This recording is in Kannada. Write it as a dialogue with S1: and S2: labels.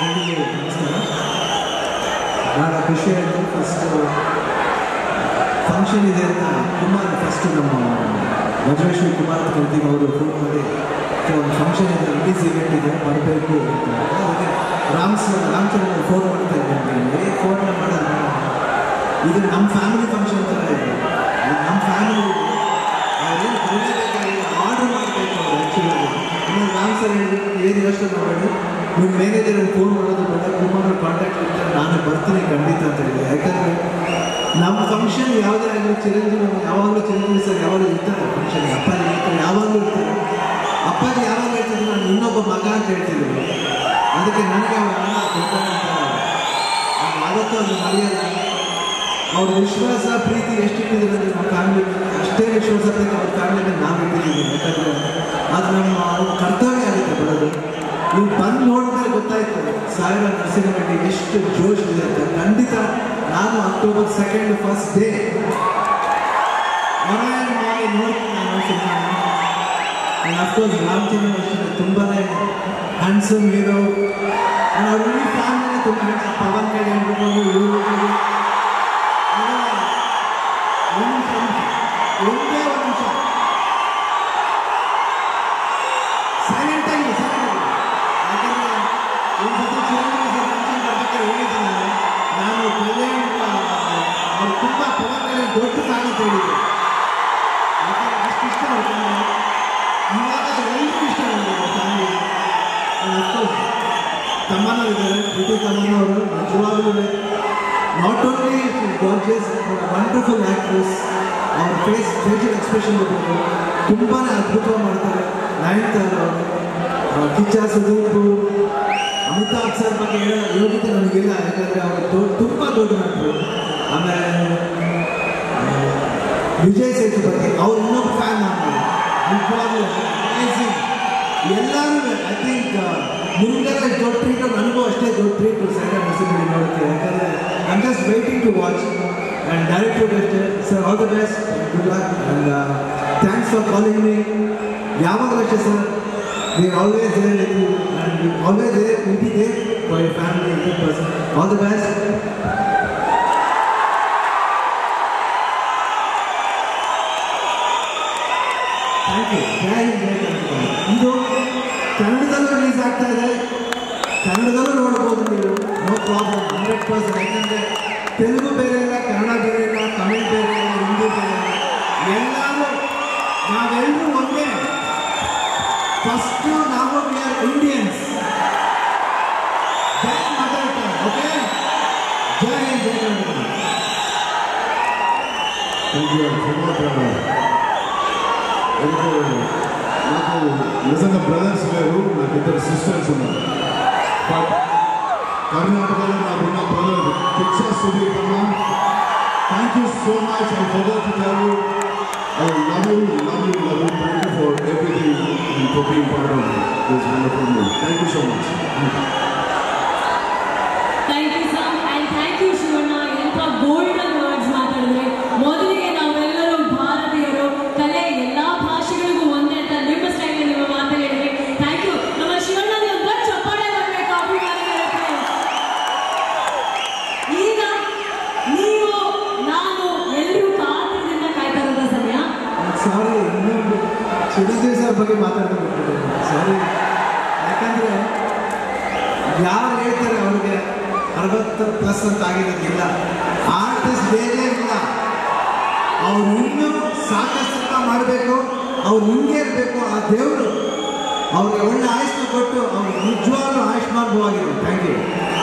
S1: ಎಲ್ರಿಗೂ ನಮಸ್ಕಾರ ಭಾಳ ಖುಷಿ ಆಯಿತು ಫಸ್ಟು ಫಂಕ್ಷನ್ ಇದೆ ಅಂತ ಕುಮಾರ್ ಫಸ್ಟ್ ನಮ್ಮ ವಜ್ರೇಶ್ವರಿ ಕುಮಾರ್ ಕಲ್ತೀವಿ ಅವರು ಫೋನ್ ಮಾಡಿ "ಸೊ, ಒಂದು ಫಂಕ್ಷನ್ ಇದೆ ರಿಲೀಸ್ ಇವೆಂಟ್ ಇದೆ ಬರಬೇಕು ಅಂತ ಅದಕ್ಕೆ ರಾಮ್ಸ್ ರಾಮಚಂದ್ರ ಫೋನ್ ಮಾಡ್ತಾ ಇದ್ದೀನಿ ಫೋನ್ ಮಾಡೋದು ಇದು ನಮ್ಮ ಫ್ಯಾಮಿಲಿ ಫಂಕ್ಷನ್ ಥರ ಇದೆ ಇದು ನಮ್ಮ ಫ್ಯಾಮಿಲಿ ಅವ್ರೇನು ಬರಲೇಬೇಕಾಗಿ ಆರ್ಡರ್ ಮಾಡಬೇಕು ಅವ್ರು ಆ್ಯಕ್ಚುಲಿ ಇನ್ನು ರಾಮ್ ಸರ್ ಹೇಳಿದ್ರು ಏನು ಯೋಚನೆ ಮಾಡಬೇಡಿ ನಿಮ್ಮ ಮ್ಯಾನೇಜರ್ ಫೋನ್ ಮಾಡೋದು ಬೇಡ ಕುಮಾರ್ ಕಾಂಟ್ಯಾಕ್ಟ್ ಇರ್ತಾರೆ ನಾನು ಬರ್ತೀನಿ ಖಂಡಿತ ಅಂತ ಹೇಳಿದೆ ಯಾಕಂದರೆ ನಮ್ಮ ಫಂಕ್ಷನ್ ಯಾವುದೇ ಆಗಲಿ ಚಿರಂಜೀವಿ ಯಾವಾಗಲೂ ಚಿರಂಜೀವಿ ಸರ್ ಯಾವಾಗಲೂ ಇರ್ತಾರೆ ಫಂಕ್ಷನ್ ಅಪ್ಪಾಜಿ ಇರ್ತಾರೆ ಯಾವಾಗಲೂ ಇರ್ತಾರೆ ಅಪ್ಪಾಜಿ ಯಾವಾಗ ಹೇಳ್ತಿದ್ರು ನಾನು ಇನ್ನೊಬ್ಬ ಮಗ ಅಂತ ಹೇಳ್ತಿದ್ರು ಅದಕ್ಕೆ ನನಗೆ ಅವ್ರ ಅಣ್ಣ ಕೊಡ್ತಾರೆ ಅಂತ ನಾನು ಯಾವತ್ತೂ ಅದು ಮರೆಯಲ್ಲ ಅವ್ರ ವಿಶ್ವಾಸ ಪ್ರೀತಿ ಎಷ್ಟಿಟ್ಟಿದ್ದೀವಿ ಅಂದರೆ ನಮ್ಮ ಫ್ಯಾಮಿಲಿ ಮೇಲೆ ಅಷ್ಟೇ ವಿಶ್ವಾಸ ಬೇಕು ಅವ್ರ ಫ್ಯಾಮಿಲಿ ಮೇಲೆ ನಾವು ಇಟ್ಟಿದ್ದೀವಿ ಯಾಕಂದರೆ ಅದು ನಮ್ಮ ಅವ್ರ ಕರ್ತವ್ಯ ಆಗುತ್ತೆ ಬರೋದು ನೀವು ಬಂದು ನೋಡಿದ್ರೆ ಗೊತ್ತಾಯ್ತು ಸಾವಿರ ನರಸಿಂಹರೆಡ್ಡಿ ಎಷ್ಟು ಜೋಶ್ ಇದೆ ಅಂತ ಖಂಡಿತ ನಾನು ಅಕ್ಟೋಬರ್ ಸೆಕೆಂಡ್ ಫಸ್ಟ್ ಡೇ ಹೊರಗಡೆ ಮಾಡಿ ನೋಡ್ತೀನಿ ನಾನು ಸಿನಿಮಾ ಅಫ್ಕೋರ್ಸ್ ರಾಮಚಂದ್ರ ಅಷ್ಟೇ ತುಂಬಾ ಹ್ಯಾಂಡ್ಸಮ್ ಹೀರೋ ಅವ್ರ ಇಡೀ ಫ್ಯಾಮಿಲಿ ತುಂಬ ಹ್ಯಾಂಡ್ಸಮ್ ಪವನ್ ಕಡೆ ಹೇಳ್ಬೋದು ಇವರು ಒಂದು ನಿಮಿಷ ಒಂದೇ ಒಂದು ನಿಮಿಷ ಸೈಲೆಂಟ್ ಆಗಿ ಸೈಲೆಂಟ್ ಆಗಿ ಯಾಕಂದ್ರೆ ಒಂದು ಸತಿ ಚಿರಂಜೀವಿ ಸರ್ ಫಂಕ್ಷನ್ ಬರ್ಬೇಕಾದ್ರೆ ಹೇಳಿದ್ದೀನಿ ನಾನು ನಾನು ಕಲ್ಯಾಣ ಅವ್ರು ತುಂಬ ಪವನ್ ಕಡೆ ದೊಡ್ಡ ಫ್ಯಾನ್ ಅಂತ ಹೇಳಿದ್ರು ಯಾಕಂದ್ರೆ ಅಷ್ಟು ಇಷ್ಟ ಅವ್ರು ಇವಾಗ ಅದು ಎಲ್ರಿಗೂ ಇಷ್ಟ ನನಗೆ ಫ್ಯಾಮಿಲಿ ಅಫ್ಕೋರ್ಸ್ ತಮ್ಮನವರಿದ್ದಾರೆ ಪ್ರತಿ ತಮ್ಮನವರು ನಿಜವಾಗ್ಲೂ not only gorgeous wonderful actress ಅವ್ರ ಫೇಸ್ ಫೇಶಿಯಲ್ ಎಕ್ಸ್ಪ್ರೆಷನ್ ಇರ್ಬೋದು ತುಂಬಾ ಅದ್ಭುತವಾಗಿ ಮಾಡ್ತಾರೆ ನಯನ್ತಾರ ಅವರು ಕಿಚ್ಚ ಸುದೀಪ್ ಅಮಿತಾಬ್ ಸರ್ ಬಗ್ಗೆ ಹೇಳೋ ಯೋಗ್ಯತೆ ನನಗಿಲ್ಲ ಯಾಕಂದರೆ ಅವರು ದೊಡ್ಡ ತುಂಬ ದೊಡ್ಡ ನಟರು ಆಮೇಲೆ ಆ, ವಿಜಯ್ ಸೇತು ಬಗ್ಗೆ ಅವ್ರು ಇನ್ನೊಬ್ಬ ಫ್ಯಾನ್ ನಾನು ನಿಜವಾಗ್ಲೂ ಅಮೇಝಿಂಗ್ ಎಲ್ಲರೂ ಐ ಥಿಂಕ್ ನಿಮ್ಗೆಲ್ಲ ದೊಡ್ಡ ಟ್ರೀಟ್ ನನಗೂ ಅಷ್ಟೇ ದೊಡ್ಡ ಟ್ರೀಟ್ ಸೈಡ್ ಮೆಸೇಜ್ ನೋಡುತ್ತೆ ಯಾಕಂದರೆ I just waiting to watch and director ಅಷ್ಟೇ sir all the best good luck and thanks for calling me ಯಾವಾಗಲೂ ಅಷ್ಟೇ sir they always there with you and always there will be there for your family person all the best thank you ಜೈ ಹಿಂದ್ ಜೈ ಕರ್ನಾಟಕ. ಇದು ಕನ್ನಡದಲ್ಲೂ ರಿಲೀಸ್ ಆಗ್ತಾ ಇದೆ ಕನ್ನಡದಲ್ಲೂ ನೋಡ್ಬೋದು ನೀವು ನೋ ಪ್ರಾಬ್ಲಮ್ ಹಂಡ್ರೆಡ್ ಪರ್ಸೆಂಟ್ ಯಾಕಂದರೆ ತೆಲುಗು ಬೇರೆ ಇಲ್ಲ ಕನ್ನಡ ಬೇರೆ ಇಲ್ಲ ತಮಿಳ್ ಬೇರೆ ಇಲ್ಲ ಹಿಂದಿ ಬೇರೆ ಇಲ್ಲ ಎಲ್ಲರೂ ನಾವೆಲ್ಲರೂ ಒಂದೇ ಫಸ್ಟು ನಾವು we are Indians that mother tongue okay ಜೈ ಹಿಂದ್ ಜೈ ಕರ್ನಾಟಕ
S2: థ్యాంక్ యూ సుమాత్ర ఎందుకు నాకు నిజంగా బ్రదర్స్ లేరు నాకు ఇద్దరు సిస్టర్స్ ఉన్నారు బట్ కర్ణాటకలో నాకున్న బ్రదర్ పిచ్చ సుదీప్ అన్న thank you so much I forgot to tell you I love you love you love you thank you for everything for being part of this wonderful movie thank you so much
S3: thank you sir and thank you Shivanna ಎಂಥ ಗೋಲ್ಡನ್ ವರ್ಡ್ಸ್ ಮಾತಾಡಿದ್ರೆ ಮೊದಲಿಗೆ ನಾವೆಲ್ಲರೂ ಭಾರತೀಯರು ಕಲೆ ಎಲ್ಲ ಭಾಷೆಗಳಿಗೂ ಒಂದೇ ಅಂತ ನಿಮ್ಮ ಸ್ಟೈಲ್ ನಿಮ್ಮ ಮಾತು ಹೇಳಿದ್ರೆ ಥ್ಯಾಂಕ್ ಯು ನಮ್ಮ ಶಿವಣ್ಣ ನೀವು ದೊಡ್ಡ ಚಪ್ಪಾಳೆ ಬರಬೇಕು ಅಭಿಮಾನಿಗಳಿಗೆ ಈಗ ನೀವು ನಾನು ಎಲ್ಲರೂ ಕಾತರದಿಂದ ಕಾಯ್ತಾ ಇರೋದ ಸಮಯ
S1: ಸಾರಿ ಇನ್ನೊಂದು ಚಿರಂಜೀವಿ ಸರ್ ಬಗ್ಗೆ ಮಾತಾಡ್ಕೊಂಡು ಸಾರಿ ಯಾಕಂದರೆ ಯಾರು ಹೇಳ್ತಾರೆ ಅವ್ರಿಗೆ ಅರವತ್ತು ಪ್ಲಸ್ ಅಂತ ಆಗಿರೋದಿಲ್ಲ ಆರ್ಟಿಸ್ಟ್ ಬೇರೆ ಇಲ್ಲ ಅವ್ರು ಇನ್ನೂ ಸಾಕಷ್ಟು ಮಾಡಬೇಕು ಅವ್ರು ಹಿಂಗೆ ಇರಬೇಕು ಆ ದೇವರು ಅವ್ರಿಗೆ ಒಳ್ಳೆ ಆಯುಷ್ನ ಕೊಟ್ಟು ಅವ್ರು ನಿಜವಾಗ್ಲೂ ಆಯುಷ್ಮಾನ್ ಭವಾಗಿದೆ ಥ್ಯಾಂಕ್ ಯು